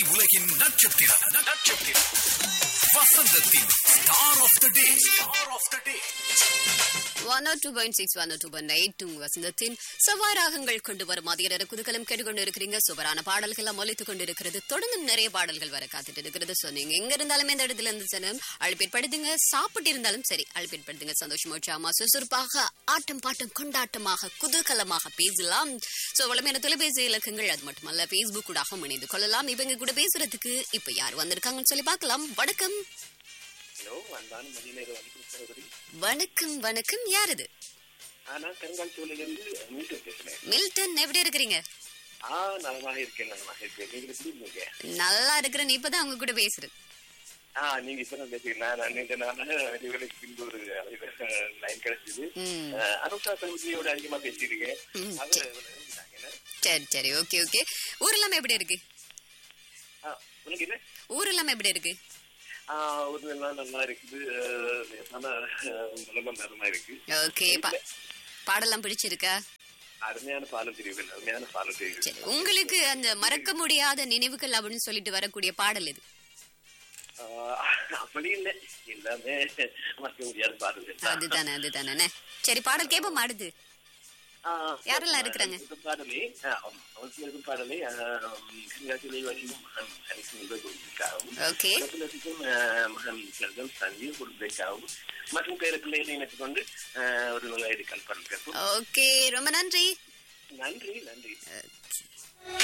உலகின் நட்சத்திரம் நட்சத்திரம் வசந்தத்தின் star of the day star of the day one two point six one two point eight two வசந்தத்தின் செவ்வாய் ராகங்கள் கொண்டு வரும் மதிய நேர குதுகலம் கேட்டுக்கொண்டு இருக்கிறீங்க சுவரான பாடல்கள் எல்லாம் ஒலித்துக் கொண்டு இருக்கிறது தொடர்ந்து நிறைய பாடல்கள் வர காத்துட்டு இருக்கிறது ஸோ நீங்க எங்க இருந்தாலும் இந்த இடத்துல இருந்து சனம் அழுப்பிற்படுத்துங்க சாப்பிட்டு இருந்தாலும் சரி அழுப்பிற்படுத்துங்க சந்தோஷமா உற்சாகமா சுறுசுறுப்பாக ஆட்டம் பாட்டம் கொண்டாட்டமாக குதூகலமாக பேசலாம் ஸோ வளமையான தொலைபேசி இலக்கங்கள் அது மட்டுமல்ல ஃபேஸ்புக் கூட இணைந்து கொள்ளலாம் இவங்க கூட பேசுறதுக்கு இப்ப யார் வந்திருக்காங்கன்னு சொல்லி பார்க்கலாம் வணக்கம் ஹலோ அன்பான மதிநேர வணக்கம் சகோதரி வணக்கம் வணக்கம் யார் இது ஆனா கருங்கால் சோலையிலிருந்து மீட்டு பேசுறேன் மில்டன் எப்படி இருக்கிறீங்க ஆ நலமாக இருக்கேன் நலமாக இருக்கேன் நீங்க எப்படி இருக்கீங்க நல்லா இருக்கிறேன் இப்பதான் அவங்க கூட பேசுறேன் ஆ நீங்க இப்ப தான் பேசுறீங்களா நான் நீண்ட நாளாக இவர்களுக்கு பின்பு ஒரு லைன் கிடைச்சது ம். அனுஷா சகோதரியோட அதிகமா பேசியிருக்கேன் ம். அது இருந்தாங்க என்ன? சரி சரி ஓகே ஓகே ஊர் எல்லாம் எப்படி இருக்கு ஆ, உனக்கு என்ன ஊர் எல்லாம் எப்படி இருக்கு ஆ, ஒரு நாள் நல்லா இருக்குது ஆனா நல்ல நலமா இருக்கு ஓகே பாடலாம் பிடிச்சிருக்கா அருமையான பாலம் தெரியுங்கள் அருமையான பாலம் சரி தெரியுங்கள் உங்களுக்கு அந்த மறக்க முடியாத நினைவுகள் அப்படின்னு சொல்லிட்டு வரக்கூடிய பாடல் இது ஆ, அப்படி இல்லை எல்லாமே மறக்க முடியாத பாடல் அதுதானே அதுதானே சரி பாடல் கேப்போம் அடுத்து யாரெல்லாம் இருக்கிறாங்க? இந்த பாடலை அவர்களுக்கும் பாடலை கங்காத்திலே வரையும் கொடுத்திருக்காகவும் ஓகே குடும்பத்தினருக்கும் மகன் செல்வம் சஞ்சீவ் குடும்பத்திற்காகவும் மற்றும் பேர பிள்ளைகளை இணைத்துக் கொண்டு ஒரு நல்ல பாடல் கேட்போம் ஓகே ரொம்ப நன்றி நன்றி நன்றி Okay.